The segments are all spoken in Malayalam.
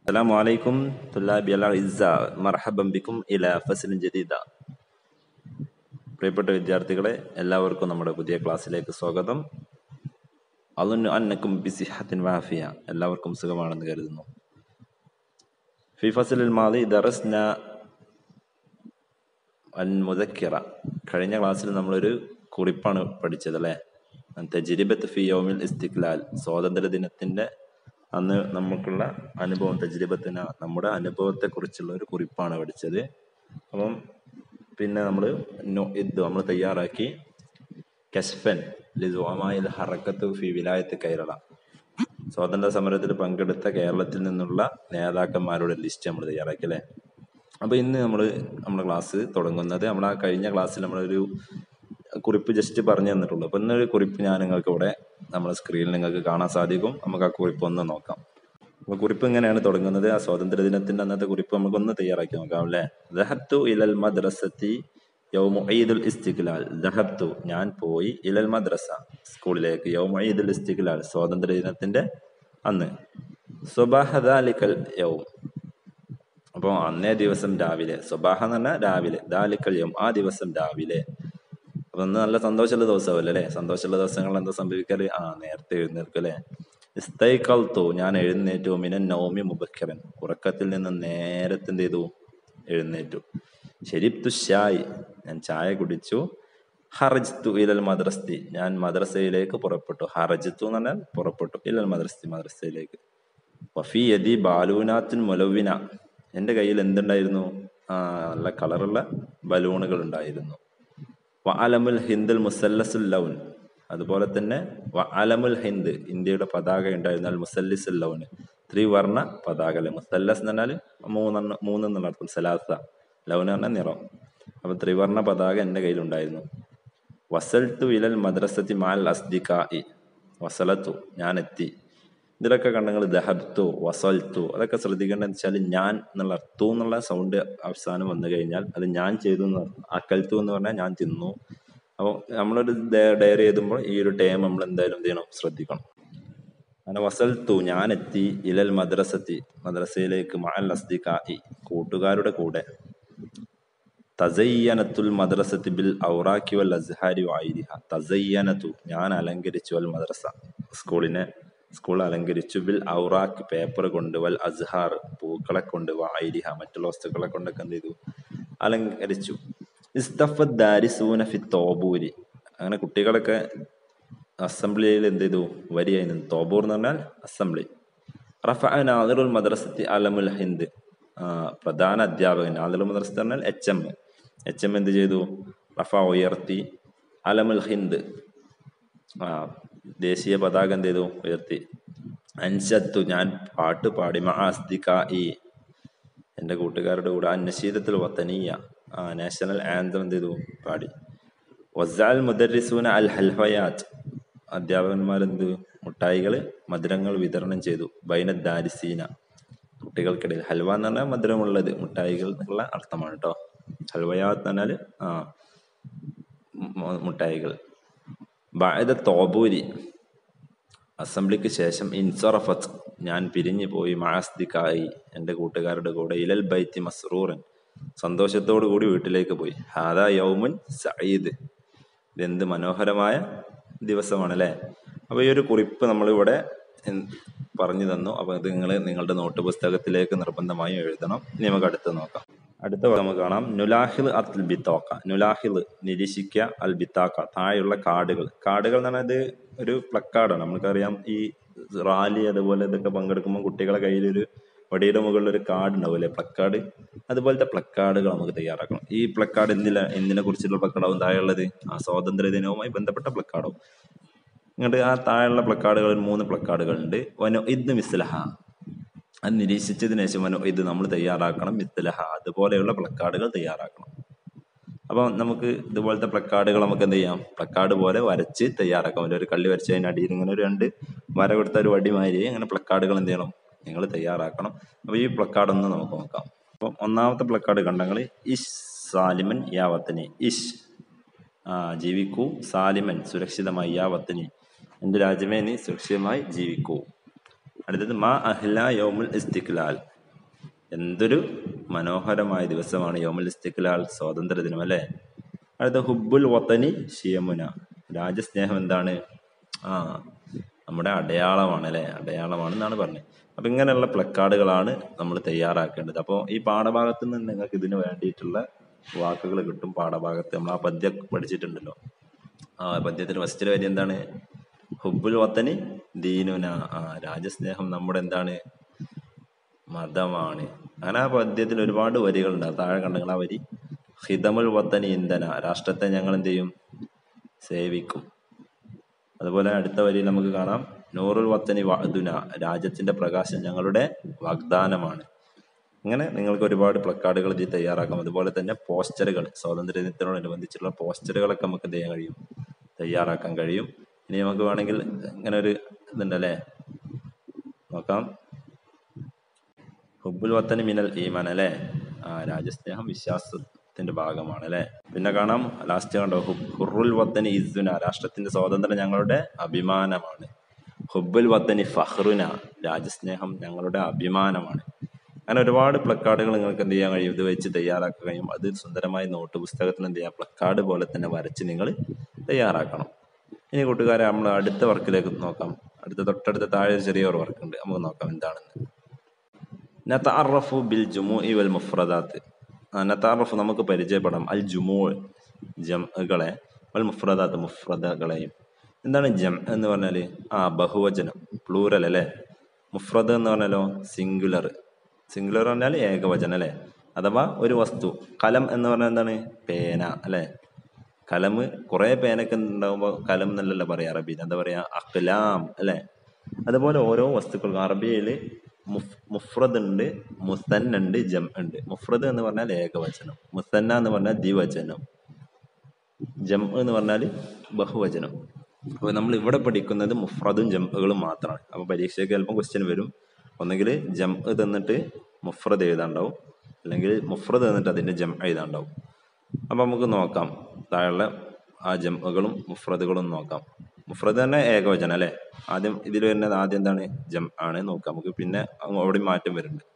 السلام عليكم طلابي الأعزاء مرحبا بكم إلى فصل جديد പ്രിയപ്പെട്ട വിദ്യാർത്ഥികളെ എല്ലാവർക്കും നമ്മുടെ പുതിയ ക്ലാസ്സിലേക്ക് സ്വാഗതം അതൊന്നു അന്നക്കും ബിസിഹത്തിൻ വാഫിയ എല്ലാവർക്കും സുഖമാണെന്ന് കരുതുന്നു ഫി ഫസലിൽ മാലി ദറസ്ന അൽ മുദക്കിറ കഴിഞ്ഞ ക്ലാസ്സിൽ നമ്മളൊരു കുറിപ്പാണ് പഠിച്ചത് അല്ലേ തജിരിബത്ത് ഫി യോമിൽ ഇസ്തിക്ലാൽ സ്വാതന്ത്ര്യ ദിനത്തിന്റെ അന്ന് നമുക്കുള്ള അനുഭവം തജ്രിബത്തിന് നമ്മുടെ അനുഭവത്തെ കുറിച്ചുള്ള ഒരു കുറിപ്പാണ് പഠിച്ചത് അപ്പം പിന്നെ നമ്മൾ ഇത് നമ്മൾ തയ്യാറാക്കി കശ്ഫൻ ലിസുഅമായിൽ ഹറക്കത്ത് ഫി വിലായത്ത് കേരള സ്വാതന്ത്ര്യ സമരത്തിൽ പങ്കെടുത്ത കേരളത്തിൽ നിന്നുള്ള നേതാക്കന്മാരുടെ ലിസ്റ്റ് നമ്മൾ തയ്യാറാക്കി അല്ലേ അപ്പോൾ ഇന്ന് നമ്മൾ നമ്മുടെ ക്ലാസ് തുടങ്ങുന്നത് നമ്മൾ ആ കഴിഞ്ഞ ക്ലാസ്സിൽ നമ്മളൊരു കുറിപ്പ് ജസ്റ്റ് പറഞ്ഞു തന്നിട്ടുള്ളൂ അപ്പോൾ ഇന്നൊരു കുറിപ്പ് ഞാൻ നിങ്ങൾക്ക് ഇവിടെ നമ്മുടെ സ്ക്രീനിൽ നിങ്ങൾക്ക് കാണാൻ സാധിക്കും നമുക്ക് ആ കുറിപ്പ് ഒന്ന് നോക്കാം അപ്പോൾ കുറിപ്പ് ഇങ്ങനെയാണ് തുടങ്ങുന്നത് ആ സ്വാതന്ത്ര്യ ദിനത്തിന്റെ അന്നത്തെ കുറിപ്പ് നമുക്കൊന്ന് തയ്യാറാക്കി നോക്കാം അല്ലേ ദഹബ്തു ഇലൽ മദ്രസത്തി യൗമു ഈദുൽ ഇസ്തിഖ്ലാൽ ദഹബ്തു ഞാൻ പോയി ഇലൽ മദ്രസ സ്കൂളിലേക്ക് യൗമു ഈദുൽ ഇസ്തിഖ്ലാൽ സ്വാതന്ത്ര്യ ദിനത്തിന്റെ അന്ന് സുബാഹദാലിക്കൽ യൗം അപ്പോൾ അന്നേ ദിവസം രാവിലെ സുബാഹ എന്ന് പറഞ്ഞാൽ രാവിലെ ദാലിക്കൽ യൗം ആ ദിവസം രാവിലെ അപ്പൊ അന്ന് നല്ല സന്തോഷമുള്ള ദിവസമല്ലേ അല്ലേ സന്തോഷമുള്ള ദിവസങ്ങൾ എന്താ സംഭവിക്കല് ആ നേരത്തെ എഴുന്നേൽക്കും അല്ലേ ഇസ്തൈക്കൽത്തു ഞാൻ എഴുന്നേറ്റു മിനൻ നൗമി മുബക്കരൻ ഉറക്കത്തിൽ നിന്ന് നേരത്തെ എന്ത് ചെയ്തു എഴുന്നേറ്റു ഷെരിപ്തു ഷായ് ഞാൻ ചായ കുടിച്ചു ഹറജ്തു ഇലൽ മദ്രസ്തി ഞാൻ മദ്രസയിലേക്ക് പുറപ്പെട്ടു ഹറജ്തു എന്ന് പറഞ്ഞാൽ പുറപ്പെട്ടു ഇലൽ മദ്രസ്തി മദ്രസയിലേക്ക് വഫി യദി ബാലൂനാത്തിൻ മുലവിന എൻ്റെ കയ്യിൽ എന്തുണ്ടായിരുന്നു ആ നല്ല കളറുള്ള ബലൂണുകൾ ഉണ്ടായിരുന്നു വ അലമുൽ ഹിന്ദുൽ മുസല്ലസുൽ ലൗൻ അതുപോലെ തന്നെ വ അലമുൽ ഹിന്ദ് ഇന്ത്യയുടെ പതാക ഉണ്ടായിരുന്നു അൽ മുസല്ലിസുൽ ലൗന് ത്രിവർണ്ണ പതാക അല്ലെ മുസല്ലസ് എന്ന് പറഞ്ഞാൽ മൂന്നെണ്ണം മൂന്നെന്നുള്ള അർത്ഥം സലാസ ലൗൻ പറഞ്ഞാൽ നിറം അപ്പൊ ത്രിവർണ്ണ പതാക എൻ്റെ കയ്യിലുണ്ടായിരുന്നു വസൽത്തു ഇലൽ മദ്രസത്തി മാൽ അസ്ദിഖായി വസലത്തു ഞാൻ എത്തി ഇതിലൊക്കെ കണ്ടങ്ങൾ ദഹബ്തു വസൽത്തു അതൊക്കെ ശ്രദ്ധിക്കേണ്ടത് വെച്ചാൽ ഞാൻ എന്നുള്ള അർത്തു എന്നുള്ള സൗണ്ട് അവസാനം വന്നു കഴിഞ്ഞാൽ അത് ഞാൻ ചെയ്തു എന്ന് അക്കൽത്തു എന്ന് പറഞ്ഞാൽ ഞാൻ തിന്നു അപ്പോൾ നമ്മളൊരു ഡയറി എഴുതുമ്പോൾ ഈ ഒരു ടൈം നമ്മൾ എന്തായാലും എന്ത് ചെയ്യണം ശ്രദ്ധിക്കണം അങ്ങനെ വസൽത്തു ഞാൻ എത്തി ഇലൽ മദ്രസത്തി മദ്രസയിലേക്ക് മഅൽ അസ്ദിഖായി കൂട്ടുകാരുടെ കൂടെ തസയ്യനത്തുൽ മദ്രസത്തി ബിൽ ഔറാക്കി വൽ അസ്ഹാരി വായിരിഹ തസയ്യനത്തു ഞാൻ അലങ്കരിച്ചു അൽ മദ്രസ സ്കൂളിനെ സ്കൂൾ അലങ്കരിച്ചു ബിൽ ഔറാക്ക് പേപ്പർ കൊണ്ട് വൽ അസ്ഹാർ പൂക്കളെ കൊണ്ട് വായിരിഹ മറ്റുള്ള വസ്തുക്കളെ കൊണ്ടൊക്കെ എന്ത് ചെയ്തു അലങ്കരിച്ചു ഇസ്തഫത്ത് ദാരിസൂന ഫി തോബൂരി അങ്ങനെ കുട്ടികളൊക്കെ അസംബ്ലിയിൽ എന്ത് ചെയ്തു വരിയായി നിന്നു തോബൂർ എന്ന് പറഞ്ഞാൽ അസംബ്ലി റഫ നാദിറുൽ മദ്രസത്തി അലമുൽ ഹിന്ദ് പ്രധാന അധ്യാപകൻ നാദിറുൽ മദ്രസ പറഞ്ഞാൽ എച്ച് എം എച്ച് എം എന്ത് ചെയ്തു റഫ ഉയർത്തി അലമുൽ ഹിന്ദ് ആ ദേശീയ പതാക എന്ത് ചെയ്തു ഉയർത്തി അൻഷത്തു ഞാൻ പാട്ട് പാടി മഅസ്ദിഖായി എൻ്റെ കൂട്ടുകാരുടെ കൂടെ അന്നശീതത്തിൽ വത്തനീയ ആ നാഷണൽ ആന്തം എന്ത് ചെയ്തു പാടി വസാൽ മുദരിസൂന അൽ ഹൽഫയാത്ത് അധ്യാപകന്മാർ എന്ത് മുട്ടായികൾ മധുരങ്ങൾ വിതരണം ചെയ്തു ബൈന ദാരിസീന കുട്ടികൾക്കിടയിൽ ഹൽവ എന്ന് പറഞ്ഞാൽ മധുരമുള്ളത് മുട്ടായികൾ എന്നുള്ള അർത്ഥമാണ് കേട്ടോ ഹൽവയാത്ത് എന്ന് പറഞ്ഞാൽ ആ മുട്ടായികൾ ബായത തോബൂരി അസംബ്ലിക്ക് ശേഷം ഇൻസറഫത്ത് ഞാൻ പിരിഞ്ഞു പോയി മാസ്ദിക്കായി എൻ്റെ കൂട്ടുകാരുടെ കൂടെ ഇലൽ ബൈത്തി മസ്റൂറൻ സന്തോഷത്തോടു കൂടി വീട്ടിലേക്ക് പോയി ഹാദാ യൗമുൻ സയ്യിദ് ഇതെന്ത് മനോഹരമായ ദിവസമാണ് അല്ലേ അപ്പോൾ ഈ ഒരു കുറിപ്പ് നമ്മളിവിടെ പറഞ്ഞു തന്നു അപ്പോൾ ഇത് നിങ്ങൾ നിങ്ങളുടെ നോട്ട് പുസ്തകത്തിലേക്ക് നിർബന്ധമായും എഴുതണം ഇനി നമുക്ക് അടുത്ത് നോക്കാം അടുത്ത നമുക്ക് കാണാം നുലാഹിൽ അൽ ബിത്തോക്ക നുലാഹിൽ നിരീക്ഷിക്കുക അൽ ബിത്താക്ക താഴെയുള്ള കാർഡുകൾ കാർഡുകൾ എന്ന് പറഞ്ഞാൽ ഇത് ഒരു പ്ലക്കാർഡാണ് നമുക്കറിയാം ഈ റാലി അതുപോലെ ഇതൊക്കെ പങ്കെടുക്കുമ്പോൾ കുട്ടികളെ കയ്യിൽ ഒരു വടിയുടെ മുകളിൽ ഒരു കാർഡ് ഉണ്ടാവും അല്ലെ പ്ലക്കാർഡ് അതുപോലത്തെ പ്ലക്കാർഡുകൾ നമുക്ക് തയ്യാറാക്കണം ഈ പ്ലക്കാർഡ് എന്തില എന്തിനെ കുറിച്ചുള്ള പ്ലക്കാർഡാവും താഴെയുള്ളത് ആ സ്വാതന്ത്ര്യ ദിനവുമായി ബന്ധപ്പെട്ട പ്ലക്കാർഡാവും ഇങ്ങോട്ട് ആ താഴെയുള്ള പ്ലക്കാർഡുകൾ മൂന്ന് പ്ലക്കാർഡുകൾ ഉണ്ട് വനോ ഇത് മിസ്ലഹ അത് നിരീക്ഷിച്ചതിന് ശേഷം വനോ ഇത് നമ്മൾ തയ്യാറാക്കണം മിസ്ലഹ അതുപോലെയുള്ള പ്ലക്കാർഡുകൾ തയ്യാറാക്കണം അപ്പം നമുക്ക് ഇതുപോലത്തെ പ്ലക്കാർഡുകൾ നമുക്ക് എന്ത് ചെയ്യാം പ്ലക്കാർഡ് പോലെ വരച്ച് തയ്യാറാക്കാം ഒരു കള്ളി വരച്ച് അതിൻ്റെ അടിയിൽ ഇങ്ങനെ ഒരു രണ്ട് വര കൊടുത്ത ഒരു വടി മാതിരി അങ്ങനെ പ്ലക്കാർഡുകൾ എന്ത് ചെയ്യണം നിങ്ങൾ തയ്യാറാക്കണം അപ്പോൾ ഈ പ്ലക്കാർഡ് ഒന്ന് നമുക്ക് നോക്കാം അപ്പം ഒന്നാമത്തെ പ്ലക്കാർഡ് കണ്ടെങ്കിൽ ഇഷ് സാലിമൻ യാവത്തനി ഇഷ് ആ ജീവിക്കൂ സാലിമൻ സുരക്ഷിതമായി യാവത്തനി എൻ്റെ രാജ്യമേ നീ സുരക്ഷിതമായി ജീവിക്കൂ അടുത്തത് മാ അഹ്ല യോമുൽ ഇസ്തിക്ലാൽ എന്തൊരു മനോഹരമായ ദിവസമാണ് യോമുൽ ഇസ്തിക്ലാൽ സ്വാതന്ത്ര്യ ദിനം അല്ലേ അടുത്ത ഹുബുൽ വത്തനി ഷിയമുന രാജ്യസ്നേഹം എന്താണ് ആ നമ്മുടെ അടയാളമാണ് അല്ലേ അടയാളമാണെന്നാണ് പറഞ്ഞത് അപ്പൊ ഇങ്ങനെയുള്ള പ്ലക്കാർഡുകളാണ് നമ്മൾ തയ്യാറാക്കേണ്ടത് അപ്പോൾ ഈ പാഠഭാഗത്ത് നിന്ന് നിങ്ങൾക്ക് ഇതിന് വേണ്ടിയിട്ടുള്ള വാക്കുകൾ കിട്ടും പാഠഭാഗത്ത് നമ്മൾ ആ പദ്യം പഠിച്ചിട്ടുണ്ടല്ലോ ആ പദ്യത്തിന് ഫസ്റ്റിൽ വരി എന്താണ് ഹുബുൽ വത്തനി ദീനുന ആ രാജ്യസ്നേഹം നമ്മുടെ എന്താണ് മതമാണ് അങ്ങനെ ആ പദ്യത്തിൽ ഒരുപാട് വരികളുണ്ട് ആ താഴെ കണ്ടെങ്കിൽ ആ വരി ഹിതമുൽ വത്തനി ഇന്ധന രാഷ്ട്രത്തെ ഞങ്ങൾ എന്ത് ചെയ്യും സേവിക്കും അതുപോലെ അടുത്ത വരിയിൽ നമുക്ക് കാണാം നൂറുൽ വത്തനി വഅദുന രാജ്യത്തിന്റെ പ്രകാശം ഞങ്ങളുടെ വാഗ്ദാനമാണ് ഇങ്ങനെ നിങ്ങൾക്ക് ഒരുപാട് പ്ലക്കാർഡുകൾ ഇതിൽ തയ്യാറാക്കാം അതുപോലെ തന്നെ പോസ്റ്ററുകൾ സ്വാതന്ത്ര്യദിനത്തോടനുബന്ധിച്ചുള്ള പോസ്റ്ററുകളൊക്കെ നമുക്ക് എന്ത് ചെയ്യാൻ കഴിയും തയ്യാറാക്കാൻ കഴിയും ഇനി നമുക്ക് വേണമെങ്കിൽ ഇങ്ങനെ ഒരു ഇതുണ്ടല്ലേ നോക്കാം ഹുബുൽ വത്തനി മിനൽ ഈമാൻ അല്ലേ ആ രാജ്യസ്നേഹം വിശ്വാസത്തിന്റെ ഭാഗമാണ് അല്ലേ പിന്നെ കാണാം ലാസ്റ്റ് കണ്ടോ ഹുബ് ഹുറുൽ വത്തനി ഇസുന രാഷ്ട്രത്തിന്റെ സ്വാതന്ത്ര്യം ഞങ്ങളുടെ അഭിമാനമാണ് ഹുബുൽ വത്തനി ഫഹ്റുന രാജ്യസ്നേഹം ഞങ്ങളുടെ അഭിമാനമാണ് അങ്ങനെ ഒരുപാട് പ്ലക്കാർഡുകൾ നിങ്ങൾക്ക് എന്ത് ചെയ്യാൻ കഴിയും ഇത് വെച്ച് തയ്യാറാക്കാൻ കഴിയും അത് സുന്ദരമായി നോട്ട് പുസ്തകത്തിൽ എന്ത് ചെയ്യാം പ്ലക്കാർഡ് പോലെ തന്നെ വരച്ച് നിങ്ങൾ തയ്യാറാക്കണം ഇനി കൂട്ടുകാരെ നമ്മൾ അടുത്ത വർക്കിലേക്ക് നോക്കാം അടുത്ത തൊട്ടടുത്ത താഴെ ഒരു ചെറിയൊരു വർക്ക് ഉണ്ട് നമുക്ക് നോക്കാം എന്താണെന്ന് നതാറഫു ബിൽ ജുമു വൽ മുഫ്രദാത്ത് ആ, നതാറഫു നമുക്ക് പരിചയപ്പെടാം അൽ ജുമു ജംകളെ വൽ മുഫ്രദാത്ത് മുഫ്രദകളെയും എന്താണ് ജം എന്ന് പറഞ്ഞാൽ ആ ബഹുവചനം പ്ലൂറൽ അല്ലേ മുഫ്രദ് എന്ന് പറഞ്ഞാലോ സിംഗുലർ സിംഗുലർ പറഞ്ഞാൽ ഏകവചനം അല്ലേ അഥവാ ഒരു വസ്തു കലം എന്ന് പറഞ്ഞാൽ എന്താണ് പേന അല്ലേ കലം കുറേ പേനൊക്കെ ഉണ്ടാകുമ്പോൾ കലം എന്നല്ലല്ലോ പറയാ അറബിയിൽ എന്താ പറയാ അഖ്ലാം അല്ലേ അതുപോലെ ഓരോ വസ്തുക്കൾക്കും അറബിയിൽ മുഫ് മുഫ്രദ് ഉണ്ട് മുസന്ന ഉണ്ട് ജം ഉണ്ട് മുഫ്രദ് എന്ന് പറഞ്ഞാൽ ഏകവചനം മുസന്ന എന്ന് പറഞ്ഞാൽ ദ്വിവചനം ജം എന്ന് പറഞ്ഞാൽ ബഹുവചനം അപ്പോൾ നമ്മൾ ഇവിടെ പഠിക്കുന്നത് മുഫ്രദും ജംകളും മാത്രമാണ് അപ്പോൾ പരീക്ഷയ്ക്ക് ചിലപ്പോൾ ക്വസ്റ്റ്യൻ വരും ഒന്നെങ്കിൽ ജം തന്നിട്ട് മുഫ്രദ് എഴുതാണ്ടാവും അല്ലെങ്കിൽ മുഫ്രദ് തന്നിട്ട് അതിൻ്റെ ജം എഴുതാണ്ടാവും അപ്പോൾ നമുക്ക് നോക്കാം താഴെയുള്ള ആ ജംകളും മുഫ്രദുകളും നോക്കാം മുഫ്രദ് തന്നെ ഏകവചനം അല്ലേ ആദ്യം ഇതിൽ വരുന്നത് ആദ്യം എന്താണ് ജം ആണ് നോക്കാം നമുക്ക് പിന്നെ അങ്ങ് അവിടെ മാറ്റം വരുന്നുണ്ട്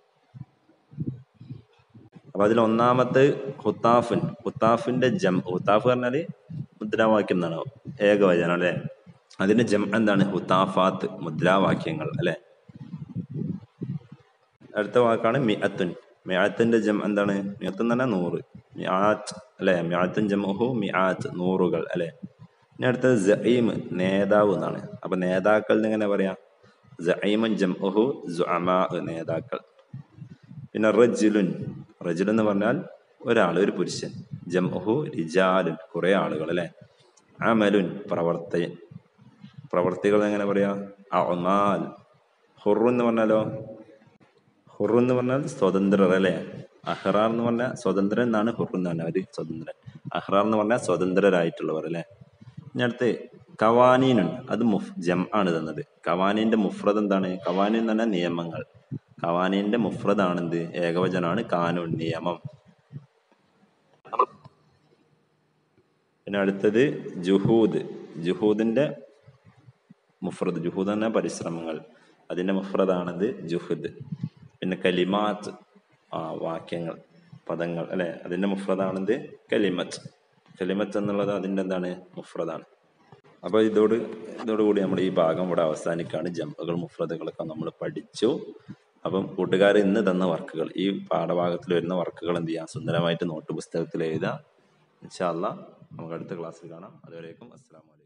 അപ്പൊ അതിൽ ഒന്നാമത്തെ ഹുത്താഫുൻ ഹുത്താഫിന്റെ ജം ഹുത്താഫ് പറഞ്ഞാല് മുദ്രാവാക്യം എന്നാണ് ഏകവചനം അല്ലെ അതിന്റെ ജം എന്താണ് ഹുത്താഫാത്ത് മുദ്രാവാക്യങ്ങൾ അല്ലെ അടുത്ത വാക്കാണ് മിഅത്തുൻ മിഅത്തിന്റെ ജം എന്താണ് മിഅത്ത് എന്ന് പറഞ്ഞാൽ നൂറ് മിആത്ത് അല്ലെ മിഅത്തുൻ ജംഹു മിആത്ത് നൂറുകൾ അല്ലെ ഇനി അടുത്തത് സഈം നേതാവ് എന്നാണ് അപ്പൊ നേതാക്കൾ എന്ന് എങ്ങനെ പറയാം സഈമൻ ജംഹു സുഅമാ നേതാക്കൾ പിന്നെ റജുലുൻ റജുൽ എന്ന് പറഞ്ഞാൽ ഒരാൾ ഒരു പുരുഷൻ ജംഹു റിജാലുൻ കുറെ ആളുകൾ അല്ലെ അമലുൻ പ്രവർത്തി പ്രവർത്തികൾ എങ്ങനെ പറയാ അമാൽ ഹുറു എന്ന് പറഞ്ഞാലോ ഹുറു എന്ന് പറഞ്ഞാൽ സ്വതന്ത്രർ അല്ലെ അഹ്റാർ എന്ന് പറഞ്ഞാൽ സ്വതന്ത്രൻ എന്നാണ് ഹുറു എന്ന് പറഞ്ഞാൽ അവര് സ്വതന്ത്രൻ അഹ്റാർ എന്ന് പറഞ്ഞാൽ സ്വതന്ത്രരായിട്ടുള്ളവർ അല്ലെ ഇനി അടുത്ത് കവാനീനുണ്ട് അത് മുഫ് ജം ആണ് തന്നത് കവാനീന്റെ മുഫ്രദ് എന്താണ് കവാനീൻ എന്ന് പറഞ്ഞാൽ നിയമങ്ങൾ കവാനീന്റെ മുഫ്രദ് ആണെന്ത് ഏകവചനമാണ് കാനൂൻ നിയമം പിന്നെ അടുത്തത് ജുഹൂദ് ജുഹൂദിന്റെ മുഫ്രദ് ജുഹൂദ് എന്ന പരിശ്രമങ്ങൾ അതിന്റെ മുഫ്രദാണത് ജുഹുദ് പിന്നെ കലിമാത്ത് ആ വാക്യങ്ങൾ പദങ്ങൾ അല്ലെ അതിന്റെ മുഫ്രദാണത് കലിമത്ത് കലിമത്ത് എന്നുള്ളത് അതിന്റെ എന്താണ് മുഫ്രദാണ് അപ്പോൾ ഇതോട് ഇതോടുകൂടി നമ്മുടെ ഈ ഭാഗം ഇവിടെ അവസാനിക്കാണ് ജമ്പുകൾ മുഫ്രദുകളൊക്കെ നമ്മൾ പഠിച്ചു അപ്പം കൂട്ടുകാർ ഇന്ന് തന്ന വർക്കുകൾ ഈ പാഠഭാഗത്തിൽ വരുന്ന വർക്കുകൾ എന്ത് ചെയ്യാം സുന്ദരമായിട്ട് നോട്ട് പുസ്തകത്തിൽ എഴുതാം ഇൻഷാല്ല നമുക്ക് അടുത്ത ക്ലാസ്സിൽ കാണാം അതുവരേക്കും അസ്സാം വലൈക്കും